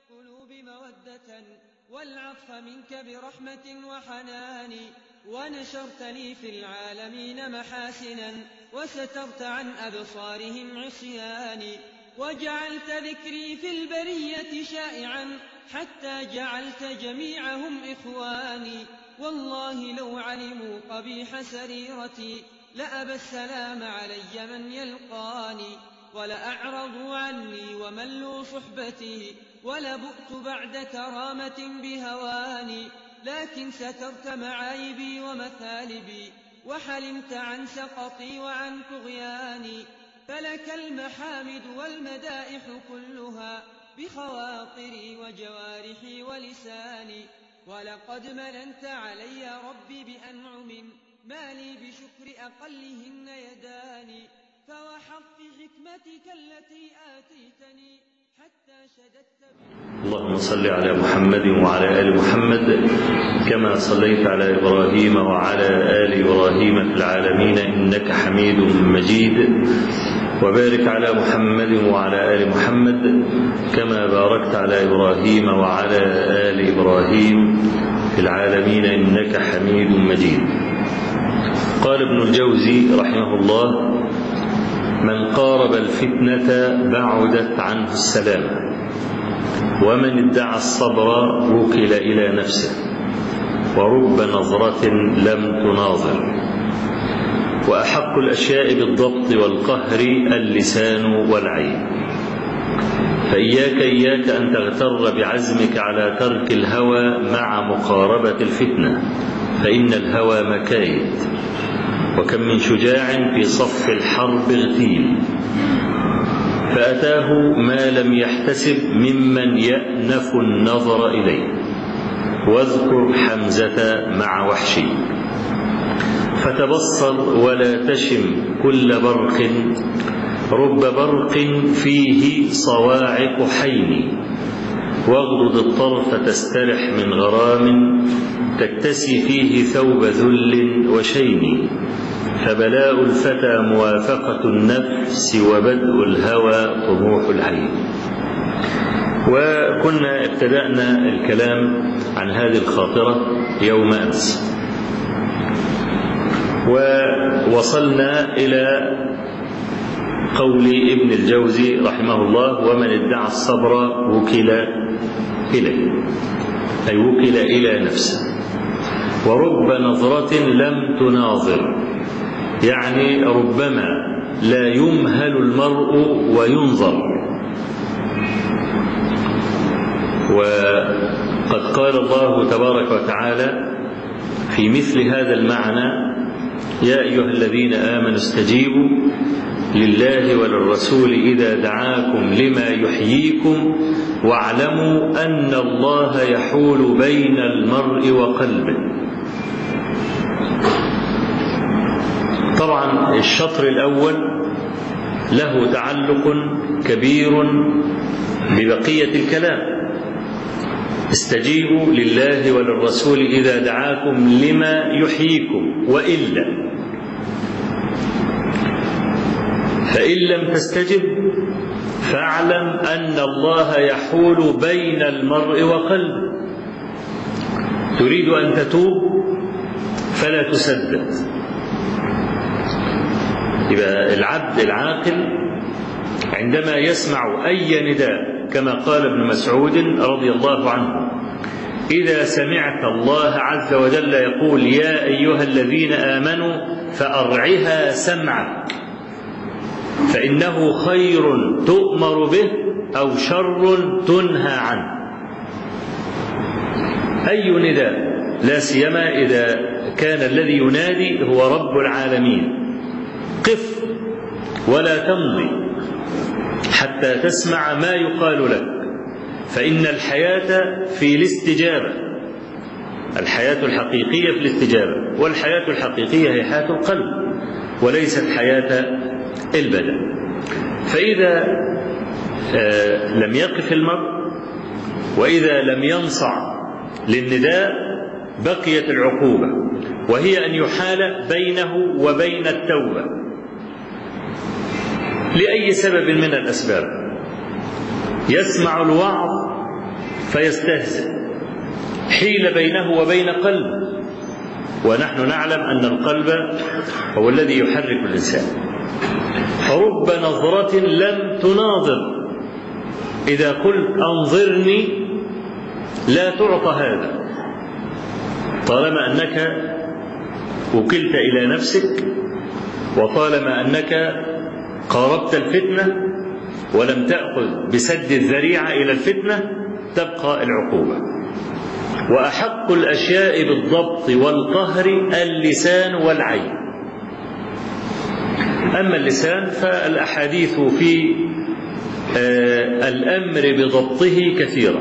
القلوب مودة والعطف منك برحمة وحنان ونشرت لي في العالمين محاسنا وسترت عن أبصارهم عصياني وجعلت ذكري في البرية شائعا حتى جعلت جميعهم إخواني والله لو علموا قبيح سريرتي لأبى السلام علي من يلقاني ولأعرضوا عني وملوا صحبتي ولبؤت بعد كرامة بهواني لكن سترت معايبي ومثالبي وحلمت عن سقطي وعن طغياني فلك المحامد والمدائح كلها بخواطري وجوارحي ولساني ولقد مننت علي ربي بأنعم ما لي بشكر أقلهن يداني فوحظت حكمتك التي آتيتني حتى شددت اللهم صل على محمد وعلى آل محمد كما صليت على إبراهيم وعلى آل إبراهيم في العالمين إنك حميد مجيد وبارك على محمد وعلى آل محمد كما باركت على إبراهيم وعلى آل إبراهيم في العالمين إنك حميد مجيد قال ابن الجوزي رحمه الله من قارب الفتنة بعدت عنه السلامة ومن ادعى الصبر وكل إلى نفسه ورب نظرة لم تناظر وأحق الأشياء بالضبط والقهر اللسان والعين فإياك إياك أن تغتر بعزمك على ترك الهوى مع مقاربة الفتنة فإن الهوى مكايد وكم من شجاع في صف الحرب اغتيل فأتاه ما لم يحتسب ممن يأنف النظر إليه واذكر حمزة مع وحشي فتبصر ولا تشم كل برق رب برق فيه صواعق حين واغضض الطرف تسترح من غرام تكتسي فيه ثوب ذل وشين فبلاء الفتى موافقة النفس وبدء الهوى طموح العين وكنا ابتدأنا الكلام عن هذه الخاطرة يوم أمس ووصلنا إلى قول ابن الجوزي رحمه الله ومن ادعى الصبر وكل إليه أي وكل إلى نفسه ورب نظرة لم تناظر يعني ربما لا يمهل المرء وينظر وقد قال الله تبارك وتعالى في مثل هذا المعنى يا أيها الذين آمنوا استجيبوا لله وللرسول إذا دعاكم لما يحييكم واعلموا أن الله يحول بين المرء وقلبه طبعا الشطر الأول له تعلق كبير ببقية الكلام استجيبوا لله وللرسول إذا دعاكم لما يحييكم وإلا فإن لم تستجب فاعلم أن الله يحول بين المرء وقلبه تريد أن تتوب فلا تسدد يبقى العبد العاقل عندما يسمع أي نداء كما قال ابن مسعود رضي الله عنه إذا سمعت الله عز وجل يقول يا أيها الذين آمنوا فأرعها سمعك فإنه خير تؤمر به أو شر تنهى عنه أي نداء لا سيما إذا كان الذي ينادي هو رب العالمين قف ولا تمضي حتى تسمع ما يقال لك فإن الحياة في الاستجابة الحياة الحقيقية في الاستجابة والحياة الحقيقية هي حياة القلب وليست حياة البدن فإذا لم يقف المرء وإذا لم ينصع للنداء بقيت العقوبة وهي أن يحال بينه وبين التوبة لأي سبب من الأسباب يسمع الوعظ فيستهزئ حيل بينه وبين قلب ونحن نعلم أن القلب هو الذي يحرك الإنسان رب نظرة لم تناظر إذا قلت أنظرني لا تعطى هذا طالما أنك وكلت إلى نفسك وطالما أنك قاربت الفتنة ولم تأخذ بسد الذريعة إلى الفتنة تبقى العقوبة وأحق الأشياء بالضبط والقهر اللسان والعين أما اللسان فالأحاديث في الأمر بضبطه كثيرة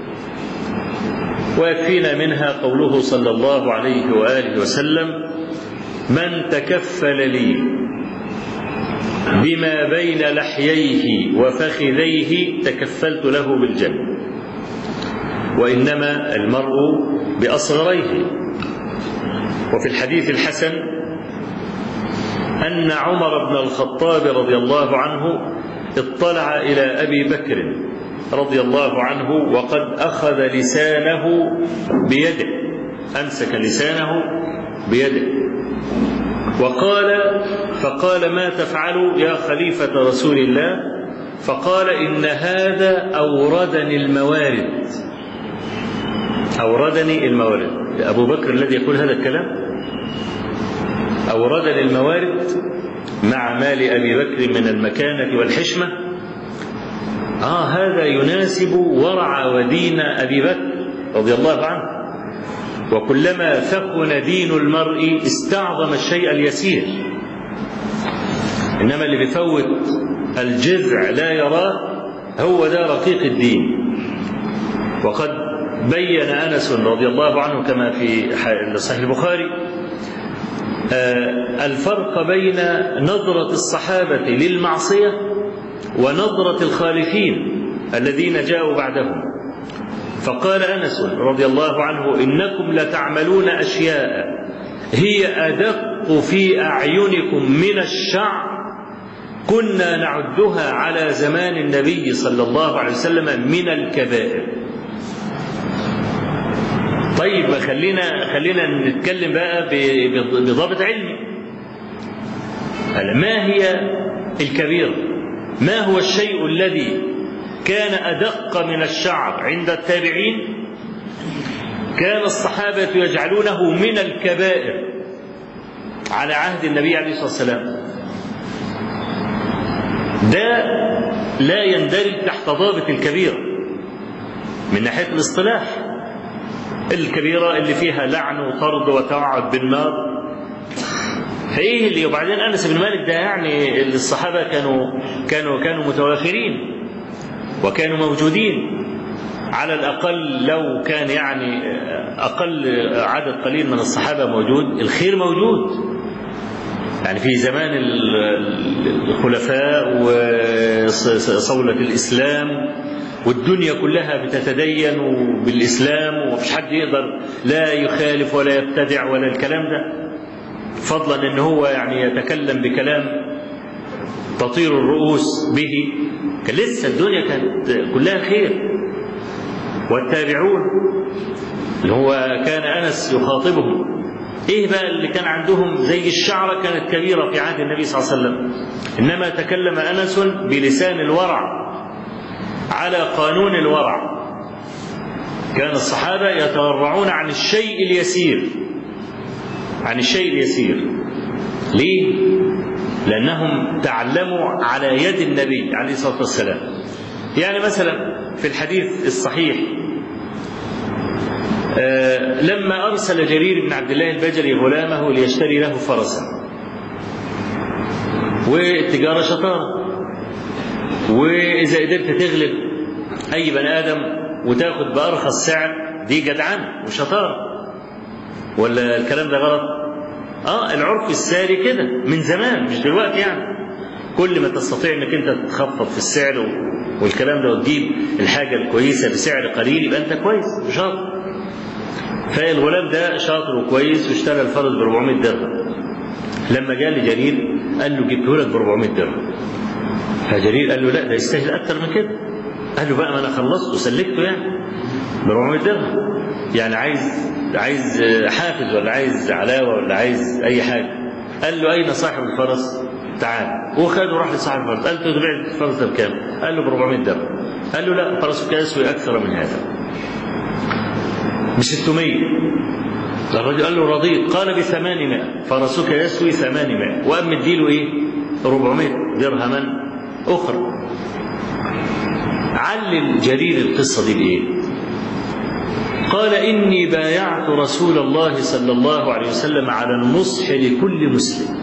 ويكفينا منها قوله صلى الله عليه وآله وسلم من تكفل لي بما بين لحييه وفخذيه تكفلت له بالجنة وإنما المرء بأصغريه وفي الحديث الحسن أن عمر بن الخطاب رضي الله عنه اطلع إلى أبي بكر رضي الله عنه وقد أخذ لسانه بيده أمسك لسانه بيده وقال فقال ما تفعل يا خليفة رسول الله فقال إن هذا أوردني الموارد أوردني الموارد أبو بكر الذي يقول هذا الكلام أوردني الموارد مع مال أبي بكر من المكانة والحشمة آه هذا يناسب ورع ودين أبي بكر رضي الله عنه وكلما ثقن دين المرء استعظم الشيء اليسير إنما اللي بيفوت الجذع لا يراه هو ده رقيق الدين وقد بين أنس رضي الله عنه كما في صحيح البخاري الفرق بين نظرة الصحابة للمعصية ونظرة الخالفين الذين جاءوا بعدهم فقال أنس رضي الله عنه إنكم لتعملون أشياء هي أدق في أعينكم من الشعر كنا نعدها على زمان النبي صلى الله عليه وسلم من الكبائر طيب خلينا خلينا نتكلم بقى بضابط علمي ما هي الكبيرة ما هو الشيء الذي كان أدق من الشعر عند التابعين كان الصحابة يجعلونه من الكبائر على عهد النبي عليه الصلاة والسلام ده لا يندرج تحت ضابط الكبيرة من ناحية الاصطلاح الكبيرة اللي فيها لعن وطرد وتوعد بالنار فايه اللي وبعدين انس بن مالك ده يعني الصحابه كانوا كانوا كانوا متوافرين وكانوا موجودين على الاقل لو كان يعني اقل عدد قليل من الصحابه موجود الخير موجود يعني في زمان الخلفاء وصولة الإسلام والدنيا كلها بتتدين بالإسلام ومش حد يقدر لا يخالف ولا يبتدع ولا الكلام ده فضلا ان هو يعني يتكلم بكلام تطير الرؤوس به كان لسه الدنيا كانت كلها خير والتابعون اللي هو كان انس يخاطبهم ايه بقى اللي كان عندهم زي الشعره كانت كبيره في عهد النبي صلى الله عليه وسلم انما تكلم انس بلسان الورع على قانون الورع كان الصحابه يتورعون عن الشيء اليسير عن الشيء اليسير ليه لانهم تعلموا على يد النبي عليه الصلاه والسلام يعني مثلا في الحديث الصحيح آه لما ارسل جرير بن عبد الله البجلي غلامه ليشتري له فرسا والتجاره شطاره واذا قدرت تغلب اي بني ادم وتاخد بارخص سعر دي جدعان وشطاره ولا الكلام ده غلط اه العرف الساري كده من زمان مش دلوقتي يعني كل ما تستطيع انك انت تخفض في السعر والكلام ده وتجيب الحاجه الكويسه بسعر قليل يبقى انت كويس شاطر فالغلام ده شاطر وكويس واشترى الفرس ب 400 درهم لما جاء لجرير قال له جبته لك ب 400 درهم فجرير قال له لا ده يستاهل اكتر من كده قال له بقى ما انا خلصت وسلكته يعني ب 400 درهم يعني عايز عايز حافز ولا عايز علاوه ولا عايز اي حاجه قال له اين صاحب الفرس؟ تعال وخده وراح لصاحب الفرس قال له تبيع الفرس ده بكام؟ قال له ب 400 درهم قال له لا فرسك يسوي اكثر من هذا ب 600 الرجل قال له رضيت قال ب 800 فرسك يسوي 800 وقام مديله ايه؟ 400 درهما اخرى علل جرير القصه دي بايه؟ قال إني بايعت رسول الله صلى الله عليه وسلم على النصح لكل مسلم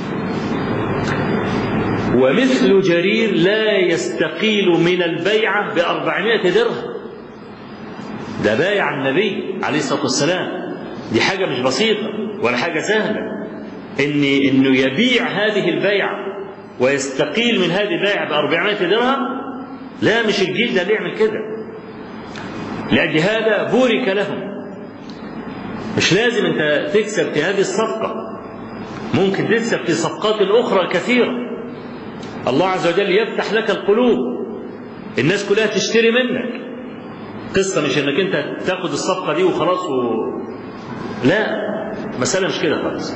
ومثل جرير لا يستقيل من البيعة بأربعمائة درهم ده بايع النبي عليه الصلاة والسلام دي حاجة مش بسيطة ولا حاجة سهلة إن إنه يبيع هذه البيعة ويستقيل من هذه البيعة بأربعمائة درهم لا مش الجيل ده اللي يعمل كده لأجل هذا بورك لهم مش لازم أنت تكسب في هذه الصفقة ممكن تكسب في صفقات أخرى كثيرة الله عز وجل يفتح لك القلوب الناس كلها تشتري منك قصة مش انك انت تاخد الصفقة دي وخلاص و... لا مسألة مش كده خالص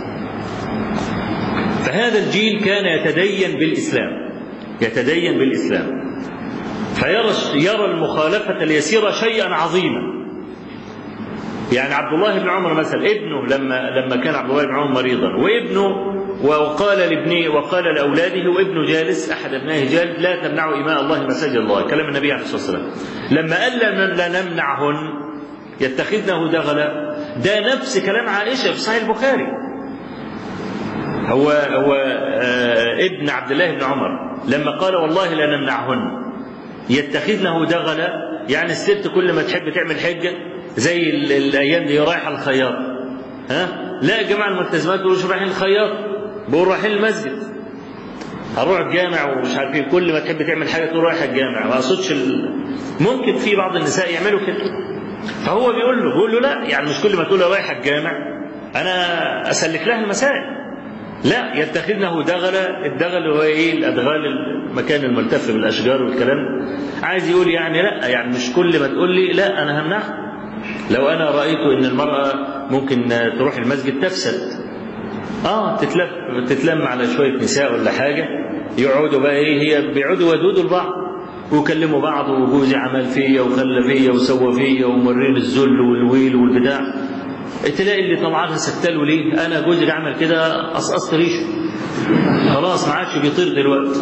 فهذا الجيل كان يتدين بالإسلام يتدين بالإسلام فيرى يرى المخالفة اليسيرة شيئا عظيما يعني عبد الله بن عمر مثلا ابنه لما لما كان عبد الله بن عمر مريضا وابنه وقال لابنه وقال لاولاده وابنه جالس احد ابنائه جالس لا تمنعوا اماء الله مساجد الله كلام النبي عليه الصلاه والسلام لما قال لا نمنعهن يتخذنه دغلا ده نفس كلام عائشه في صحيح البخاري هو هو آه ابن عبد الله بن عمر لما قال والله لا نمنعهن يتخذنه دغلا يعني الست كل ما تحب تعمل حجه زي الايام دي رايحه الخياط ها لا يا جماعه الملتزمات بيقولوا رايحين الخياط بيقولوا رايحين المسجد هروح الجامع ومش عارف ايه كل ما تحب تعمل حاجه تقول رايح الجامع ما اقصدش ال... ممكن في بعض النساء يعملوا كده فهو بيقول له بيقول له لا يعني مش كل ما تقول رايح الجامع انا اسلك لها المسائل لا يتخذنه دغل الدغل هو ايه الادغال المكان الملتف بالاشجار والكلام عايز يقول يعني لا يعني مش كل ما تقول لي لا انا همنعها لو انا رايت ان المراه ممكن تروح المسجد تفسد اه تتلف تتلم على شويه نساء ولا حاجه يقعدوا بقى ايه هي بيقعدوا ودودوا لبعض ويكلموا بعض وجوزي عمل فيا وخلى فيا وسوى فيا ومرين الذل والويل والبتاع تلاقي اللي طلعانها ستاله ليه؟ انا جوزي عمل كده قصقصت ريشه خلاص ما عادش بيطير دلوقتي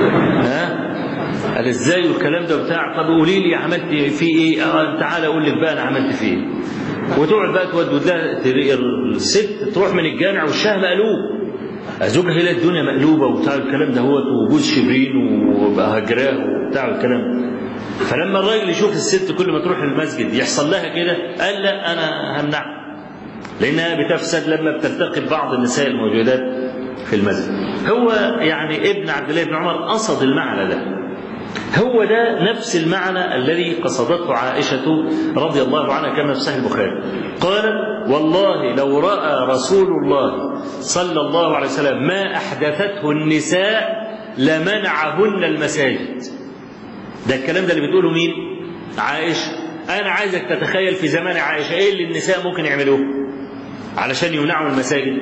ها قال ازاي والكلام ده بتاع طب قولي لي عملت فيه ايه؟ اه تعالى اقول لك بقى انا عملت فيه ايه؟ وتقعد بقى تودد لها الست تروح من الجامع وشها مقلوب زوجها هي الدنيا مقلوبه وبتاع الكلام ده هو وجوز شبرين وبقى هجراه وبتاع الكلام فلما الراجل يشوف الست كل ما تروح المسجد يحصل لها كده قال لا انا همنعها لانها بتفسد لما بتلتقي بعض النساء الموجودات في المسجد هو يعني ابن عبد الله بن عمر قصد المعنى ده هو ده نفس المعنى الذي قصدته عائشة رضي الله عنها كما في صحيح البخاري قالت والله لو رأى رسول الله صلى الله عليه وسلم ما أحدثته النساء لمنعهن المساجد ده الكلام ده اللي بتقوله مين عائشة أنا عايزك تتخيل في زمان عائشة إيه اللي النساء ممكن يعملوه علشان يمنعوا المساجد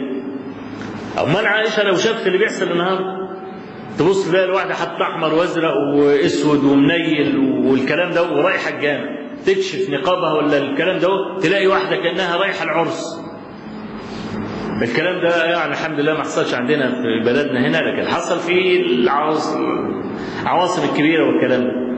أمال عائشة لو شافت اللي بيحصل النهارده تبص تلاقي الواحدة حاطة أحمر وأزرق وأسود ومنيل والكلام ده ورايحة الجامع تكشف نقابها ولا الكلام ده تلاقي واحدة كأنها رايحة العرس الكلام ده يعني الحمد لله ما حصلش عندنا في بلدنا هنا لكن حصل في العواصم العواصم الكبيرة والكلام ده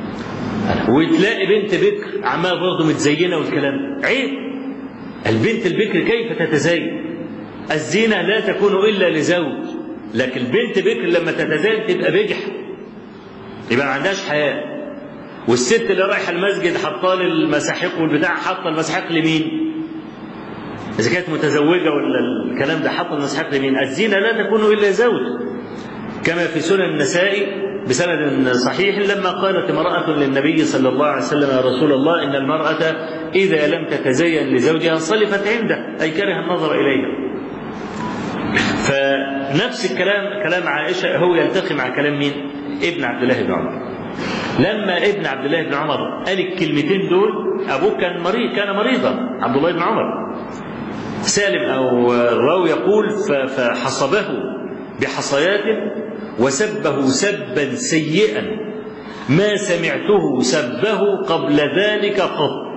وتلاقي بنت بكر عمالة برضه متزينة والكلام عيب البنت البكر كيف تتزين الزينة لا تكون إلا لزوج لكن البنت بكر لما تتزين تبقى بجح يبقى ما عندهاش حياة والست اللي رايحة المسجد حاطة المساحيق والبتاع حاطة المساحيق لمين؟ إذا كانت متزوجة ولا الكلام ده حاطة المساحيق لمين؟ الزينة لا تكون إلا زوج كما في سنن النسائي بسند صحيح لما قالت امرأة للنبي صلى الله عليه وسلم يا رسول الله إن المرأة إذا لم تتزين لزوجها انصلفت عنده أي كره النظر إليها فنفس الكلام كلام عائشة هو يلتقي مع كلام مين؟ ابن عبد الله بن عمر لما ابن عبد الله بن عمر قال الكلمتين دول ابوه كان مريض كان مريضا عبد الله بن عمر سالم او الراوي يقول فحصبه بحصيات وسبه سبا سيئا ما سمعته سبه قبل ذلك قط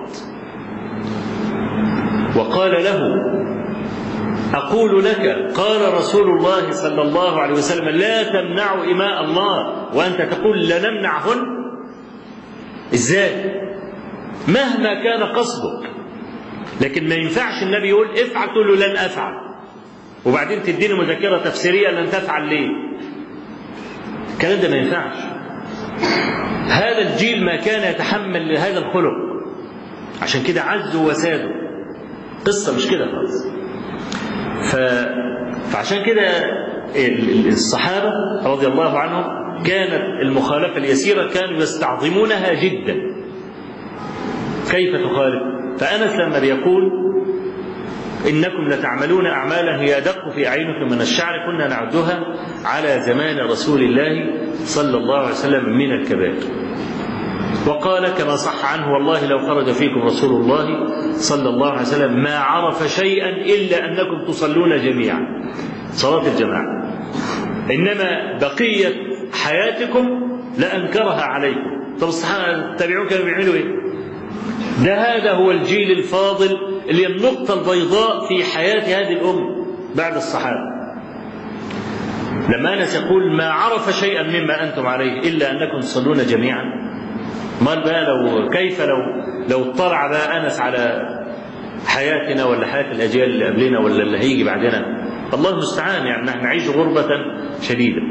وقال له أقول لك قال رسول الله صلى الله عليه وسلم لا تمنعوا إماء الله وأنت تقول لا نمنعهن إزاي مهما كان قصدك لكن ما ينفعش النبي يقول افعل تقول له لن أفعل وبعدين تديني مذكرة تفسيرية لن تفعل ليه الكلام ده ما ينفعش هذا الجيل ما كان يتحمل هذا الخلق عشان كده عزوا وسادوا قصة مش كده خالص ف... فعشان كده الصحابة رضي الله عنهم كانت المخالفة اليسيرة كانوا يستعظمونها جدا كيف تخالف فأنس لما بيقول إنكم لتعملون أعمالا هي أدق في أعينكم من الشعر كنا نعدها على زمان رسول الله صلى الله عليه وسلم من الكبائر وقال كما صح عنه والله لو خرج فيكم رسول الله صلى الله عليه وسلم ما عرف شيئا إلا أنكم تصلون جميعا صلاة الجماعة إنما بقية حياتكم لأنكرها عليكم طب الصحابة التابعون كانوا بيعملوا إيه؟ ده هذا هو الجيل الفاضل اللي النقطة البيضاء في حياة هذه الأمة بعد الصحابة لما أنس يقول ما عرف شيئا مما أنتم عليه إلا أنكم تصلون جميعا امال بقى لو كيف لو لو اطلع بقى انس على حياتنا ولا حياه الاجيال اللي قبلنا ولا اللي هيجي بعدنا الله المستعان يعني نحن نعيش غربة شديدة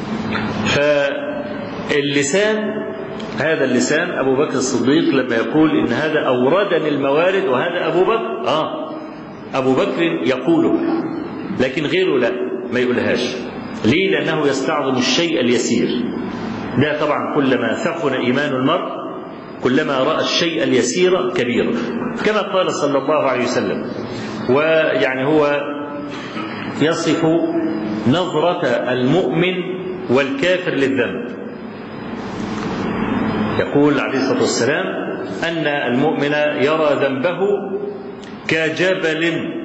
فاللسان هذا اللسان أبو بكر الصديق لما يقول إن هذا أوردني الموارد وهذا أبو بكر آه أبو بكر يقوله لكن غيره لا ما يقولهاش ليه لأنه يستعظم الشيء اليسير ده طبعا كلما ثقل إيمان المرء كلما رأى الشيء اليسير كبيرا كما قال صلى الله عليه وسلم ويعني هو يصف نظرة المؤمن والكافر للذنب يقول عليه الصلاة والسلام أن المؤمن يرى ذنبه كجبل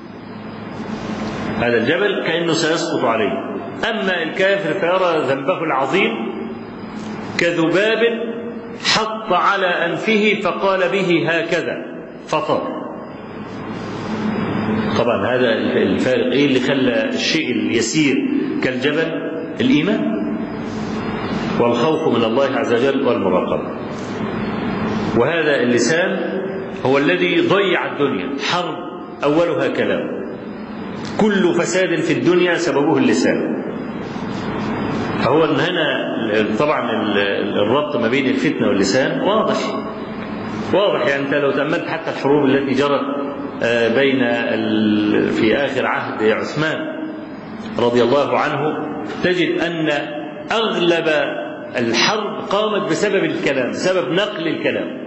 هذا الجبل كأنه سيسقط عليه أما الكافر فيرى ذنبه العظيم كذباب حط على أنفه فقال به هكذا فطر طبعا هذا الفارق ايه اللي خلى الشيء اليسير كالجبل الايمان والخوف من الله عز وجل والمراقبه وهذا اللسان هو الذي ضيع الدنيا حرب اولها كلام كل فساد في الدنيا سببه اللسان فهو ان هنا طبعا الربط ما بين الفتنه واللسان واضح واضح يعني انت لو تاملت حتى الحروب التي جرت بين في اخر عهد عثمان رضي الله عنه تجد ان اغلب الحرب قامت بسبب الكلام بسبب نقل الكلام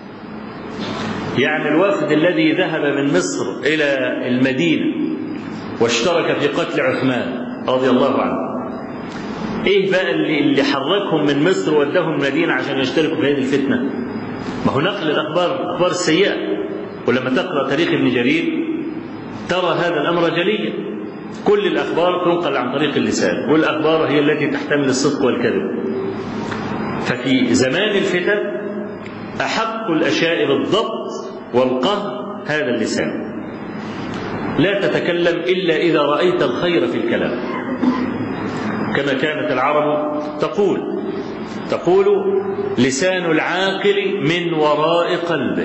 يعني الوفد الذي ذهب من مصر الى المدينه واشترك في قتل عثمان رضي الله عنه ايه بقى اللي, اللي حركهم من مصر ووداهم المدينه عشان يشتركوا في هذه الفتنه ما هو نقل الاخبار الاخبار السيئه ولما تقرا تاريخ ابن جرير ترى هذا الامر جليا كل الاخبار تنقل عن طريق اللسان والاخبار هي التي تحتمل الصدق والكذب ففي زمان الفتن احق الاشياء بالضبط والقهر هذا اللسان لا تتكلم الا اذا رايت الخير في الكلام كما كانت العرب تقول تقول لسان العاقل من وراء قلبه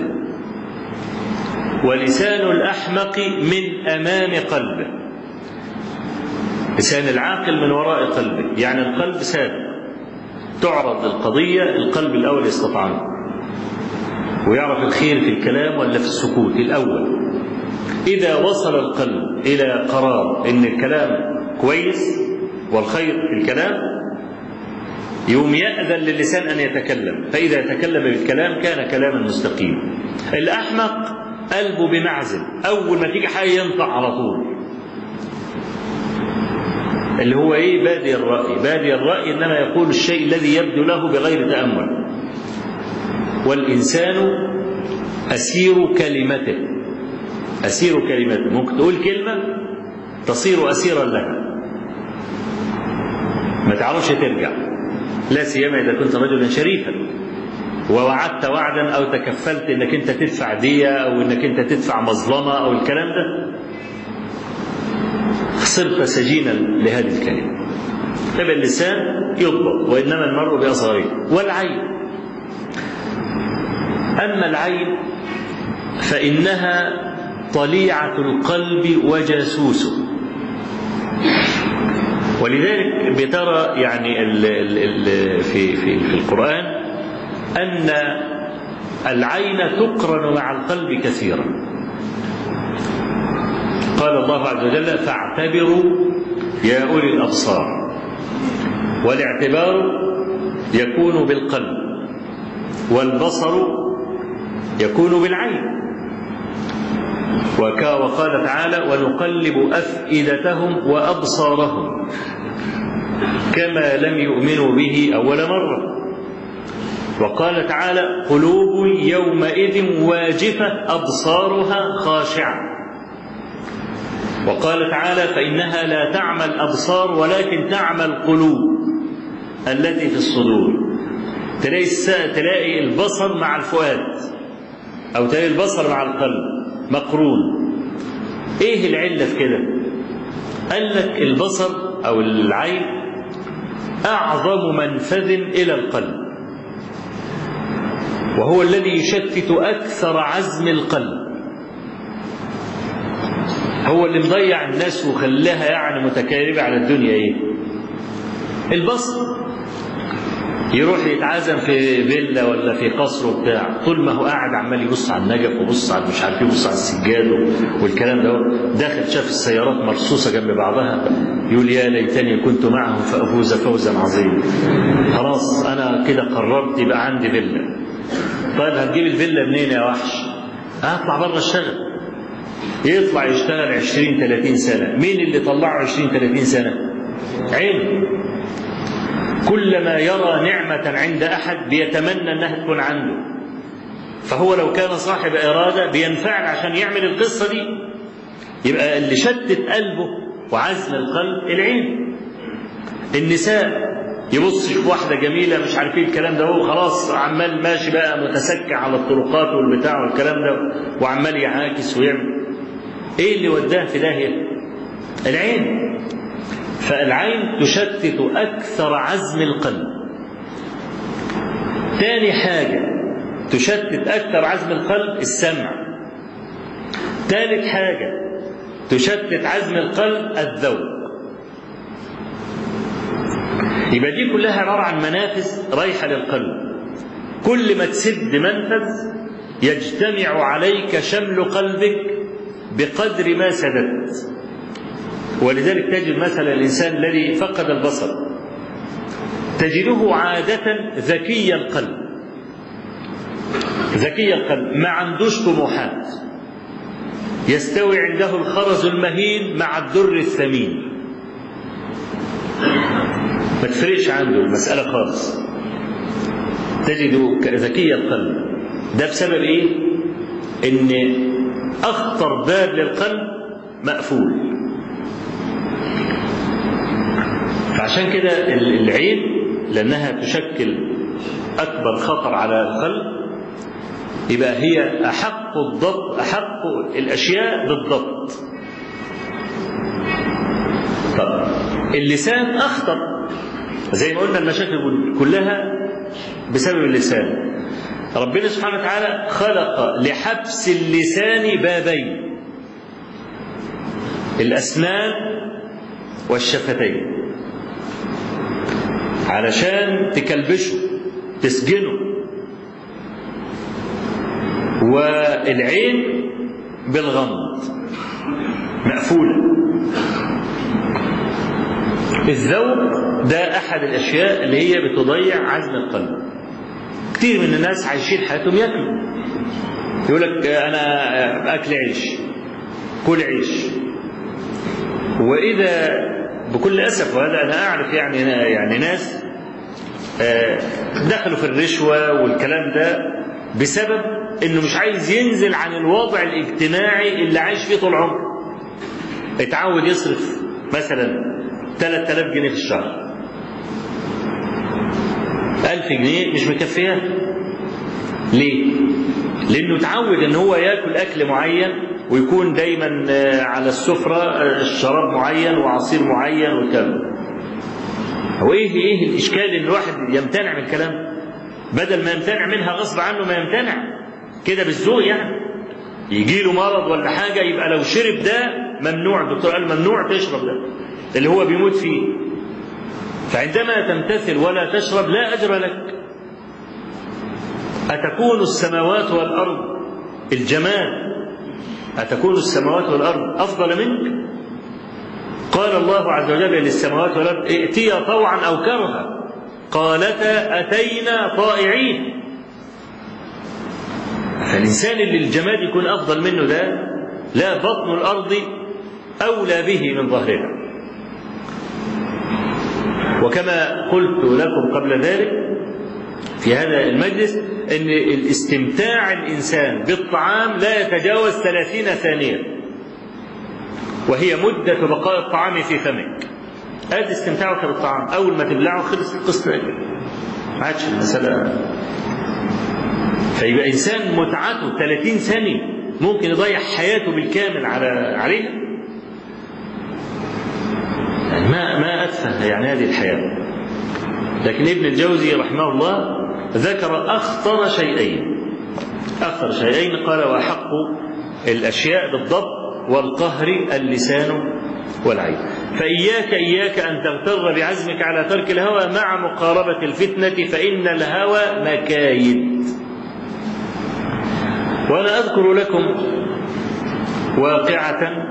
ولسان الأحمق من أمام قلبه لسان العاقل من وراء قلبه يعني القلب سابق تعرض القضية القلب الأول يستطعمه ويعرف الخير في الكلام ولا في السكوت الأول إذا وصل القلب إلى قرار إن الكلام كويس والخير في الكلام يوم يأذن للسان أن يتكلم فإذا تكلم بالكلام كان كلاما مستقيما الأحمق قلبه بمعزل أول ما تيجي حاجة ينطق على طول اللي هو ايه بادي الرأي بادي الرأي انما يقول الشيء الذي يبدو له بغير تأمل والإنسان أسير كلمته أسير كلمته ممكن تقول كلمة تصير أسيرا لها ما تعرفش ترجع لا سيما إذا كنت رجلا شريفا ووعدت وعدا أو تكفلت إنك أنت تدفع دية أو إنك أنت تدفع مظلمة أو الكلام ده صرت سجينا لهذه الكلمة طيب اللسان يضبط وإنما المرء بأصغره والعين أما العين فإنها طليعة القلب وجاسوسه ولذلك بترى يعني ال ال ال في في في القرآن أن العين تقرن مع القلب كثيرا قال الله عز وجل فاعتبروا يا أولي الأبصار والاعتبار يكون بالقلب والبصر يكون بالعين وقال تعالى ونقلب أفئدتهم وأبصارهم كما لم يؤمنوا به أول مرة وقال تعالى قلوب يومئذ واجفة أبصارها خاشعة وقال تعالى فإنها لا تعمى الأبصار ولكن تعمى القلوب التي في الصدور تلاقي تلاقي البصر مع الفؤاد أو تلاقي البصر مع القلب مقرون إيه العلة في كده؟ قال لك البصر أو العين أعظم منفذ إلى القلب وهو الذي يشتت أكثر عزم القلب هو اللي مضيع الناس وخلاها يعني متكالبة على الدنيا ايه البصر يروح يتعزم في فيلا ولا في قصر وبتاع طول ما هو قاعد عمال يبص على النجف ويبص على مش عارف يبص على السجاد والكلام ده داخل شاف السيارات مرصوصه جنب بعضها يقول يا ليتني كنت معهم فافوز فوزا عظيما خلاص انا كده قررت يبقى عندي فيلا طيب هتجيب الفيلا منين يا وحش؟ هطلع بره اشتغل يطلع يشتغل 20 30 سنه مين اللي طلعه 20 30 سنه؟ عين كلما يرى نعمة عند أحد بيتمنى أنها تكون عنده فهو لو كان صاحب إرادة بينفعل عشان يعمل القصة دي يبقى اللي شتت قلبه وعزم القلب العين النساء يبص يشوف واحدة جميلة مش عارفين الكلام ده هو خلاص عمال ماشي بقى متسكع على الطرقات والبتاع والكلام ده وعمال يعاكس ويعمل ايه اللي وداه في داهية العين فالعين تشتت أكثر عزم القلب ثاني حاجة تشتت أكثر عزم القلب السمع ثالث حاجة تشتت عزم القلب الذوق يبقى دي كلها عبارة عن منافذ رايحة للقلب كل ما تسد منفذ يجتمع عليك شمل قلبك بقدر ما سددت ولذلك تجد مثلا الإنسان الذي فقد البصر تجده عادة ذكي القلب ذكي القلب ما عندوش طموحات يستوي عنده الخرز المهين مع الدر الثمين ما تفرقش عنده المسألة خالص تجده ذكي القلب ده بسبب ايه ان اخطر باب للقلب مقفول فعشان كده العين لأنها تشكل أكبر خطر على القلب يبقى هي أحق الضبط أحق الأشياء بالضبط طب اللسان أخطر زي ما قلنا المشاكل كلها بسبب اللسان ربنا سبحانه وتعالى خلق لحبس اللسان بابين الأسنان والشفتين علشان تكلبشه تسجنه والعين بالغمض مقفولة الذوق ده أحد الأشياء اللي هي بتضيع عزم القلب كتير من الناس عايشين حياتهم ياكلوا يقول لك أنا أكل عيش كل عيش وإذا بكل اسف وهذا انا اعرف يعني يعني ناس دخلوا في الرشوه والكلام ده بسبب انه مش عايز ينزل عن الوضع الاجتماعي اللي عايش فيه طول عمره اتعود يصرف مثلا 3000 جنيه في الشهر 1000 جنيه مش مكفيه ليه؟ لانه اتعود ان هو ياكل اكل معين ويكون دايما على السفره شراب معين وعصير معين وكذا هو ايه ايه الاشكال ان الواحد يمتنع من الكلام بدل ما يمتنع منها غصب عنه ما يمتنع كده بالذوق يعني يجي له مرض ولا حاجه يبقى لو شرب ده ممنوع الدكتور قال ممنوع تشرب ده اللي هو بيموت فيه فعندما تمتثل ولا تشرب لا اجر لك أتكون السماوات والأرض الجمال أتكون السماوات والأرض أفضل منك قال الله عز وجل للسماوات والأرض ائتيا طوعا أو كرها قالتا أتينا طائعين فالإنسان اللي الجمال يكون أفضل منه ده لا بطن الأرض أولى به من ظهرها وكما قلت لكم قبل ذلك في هذا المجلس ان الاستمتاع الانسان بالطعام لا يتجاوز ثلاثين ثانية وهي مدة بقاء الطعام في فمك ادي استمتاعك بالطعام اول ما تبلعه خلص القسط ما عادش المسألة فيبقى انسان متعته 30 ثانية ممكن يضيع حياته بالكامل على عليها يعني ما ما اتفه يعني هذه الحياه لكن ابن الجوزي رحمه الله ذكر أخطر شيئين أخطر شيئين قال وأحق الأشياء بالضبط والقهر اللسان والعين فإياك إياك أن تغتر بعزمك على ترك الهوى مع مقاربة الفتنة فإن الهوى مكايد وأنا أذكر لكم واقعة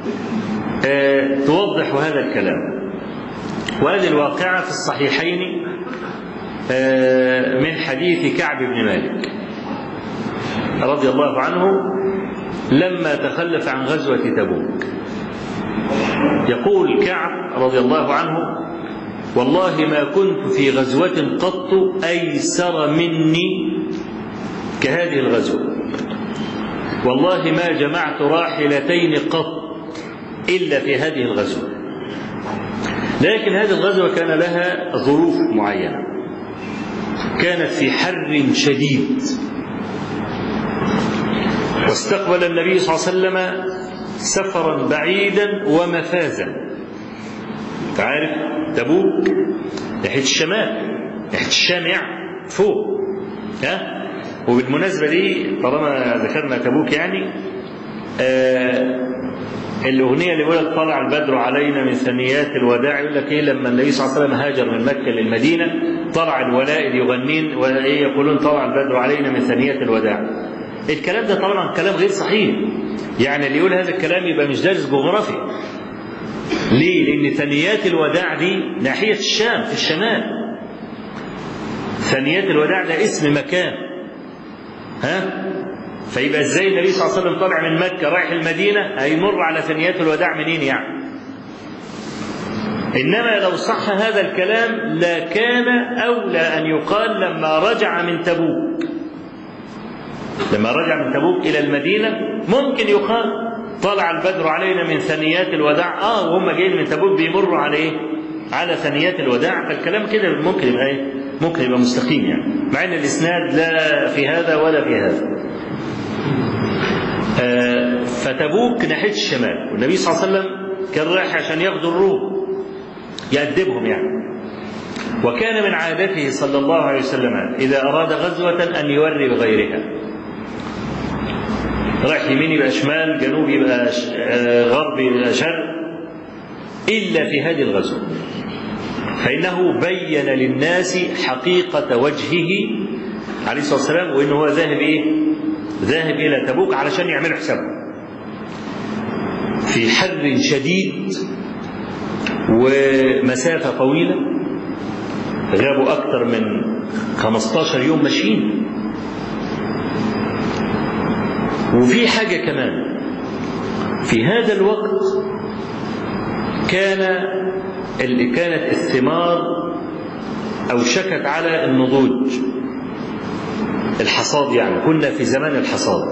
توضح هذا الكلام وهذه الواقعة في الصحيحين من حديث كعب بن مالك رضي الله عنه لما تخلف عن غزوة تبوك يقول كعب رضي الله عنه والله ما كنت في غزوة قط أيسر مني كهذه الغزوة والله ما جمعت راحلتين قط إلا في هذه الغزوة لكن هذه الغزوة كان لها ظروف معينة كانت في حر شديد واستقبل النبي صلى الله عليه وسلم سفرا بعيدا ومفازا تعرف تبوك ناحية الشمال ناحية الشام يعني فوق ها وبالمناسبة دي طالما ذكرنا تبوك يعني آه الأغنية اللي بيقول طلع البدر علينا من ثنيات الوداع يقول لك إيه لما النبي صلى الله عليه وسلم هاجر من مكة للمدينة طلع الولائد يغنين وإيه يقولون طلع البدر علينا من ثنيات الوداع الكلام ده طبعا كلام غير صحيح يعني اللي يقول هذا الكلام يبقى مش دارس جغرافي ليه؟ لأن ثنيات الوداع دي ناحية الشام في الشمال ثنيات الوداع ده اسم مكان ها فيبقى ازاي النبي صلى الله عليه وسلم طالع من مكه رايح المدينه هيمر على ثنيات الوداع منين يعني؟ انما لو صح هذا الكلام لكان اولى ان يقال لما رجع من تبوك. لما رجع من تبوك الى المدينه ممكن يقال طلع البدر علينا من ثنيات الوداع اه وهم جايين من تبوك بيمروا على ايه؟ على ثنيات الوداع فالكلام كده ممكن يبقى ايه؟ ممكن يبقى مستقيم يعني مع ان الاسناد لا في هذا ولا في هذا. آه فتبوك ناحيه الشمال والنبي صلى الله عليه وسلم كان رايح عشان ياخدوا الروم يأدبهم يعني وكان من عادته صلى الله عليه وسلم إذا أراد غزوة أن يوري بغيرها رايح يمين يبقى شمال جنوب يبقى غرب يبقى شرق إلا في هذه الغزوة فإنه بين للناس حقيقة وجهه عليه الصلاة والسلام وإنه هو ذاهب إيه؟ ذاهب إلى تبوك علشان يعملوا حسابه في حر شديد ومسافة طويلة غابوا أكثر من 15 يوم ماشيين وفي حاجة كمان في هذا الوقت كان كانت الثمار أوشكت على النضوج الحصاد يعني كنا في زمان الحصاد